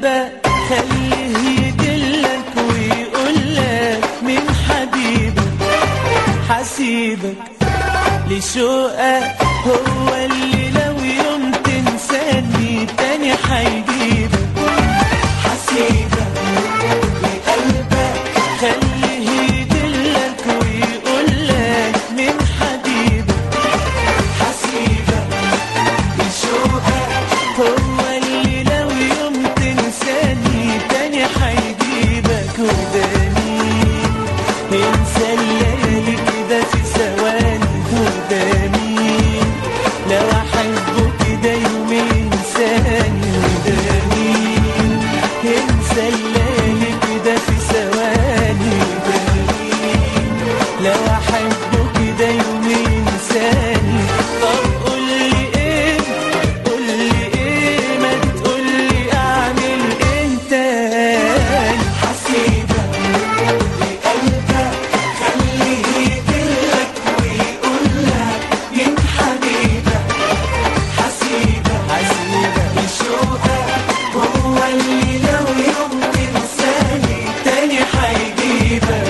قلبك خليه يدلك ويقولك من حبيبك حسيبك لشوقك هو اللي لو يوم تنساني تاني حيجيبك حسيبك لقلبك خليه يدلك ويقولك من حبيبك حسيبك بشوقك هو اللي لو يوم تنساني تاني حيجيبك وده مين ينسى الليالي كده في ثواني وده مين لو احبه كده يومين ثاني وده مين ينسى الليالي كده في ثواني وده مين لو احبه كده يومين ثاني طب قول لي ايه قول لي ايه ما تقول لي اعمل ايه تاني حسيبك لقلبك خليه يدلك ويقولك من حبيبك حسيبك حسيبك بشوقك هو اللي لو يوم تنساني تاني حيجيبك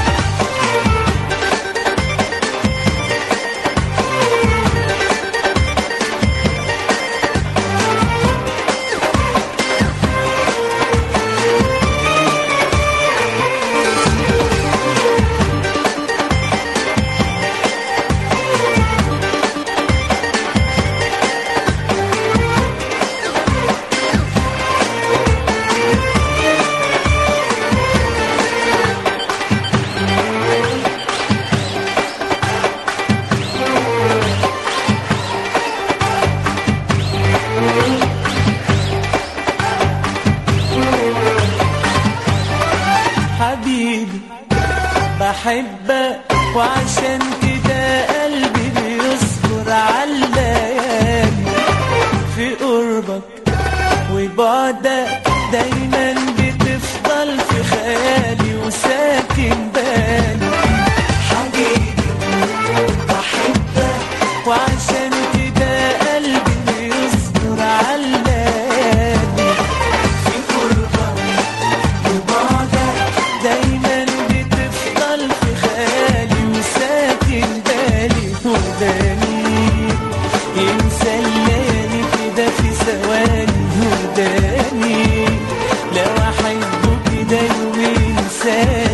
حبيبي بحبك وعشان كده قلبي بيصبر على الليالي في قربك وبعدك دايما بتفضل في خيالي وساكن بالي حبيبي بحبك وعشان كده قلبي بيصبر على الليالي في قربك وبعدك دايما بتفضل في خيالي وساكن بالي وده مين ينسى الليالي كده في ثواني وده مين لو احبه كده يومين ثاني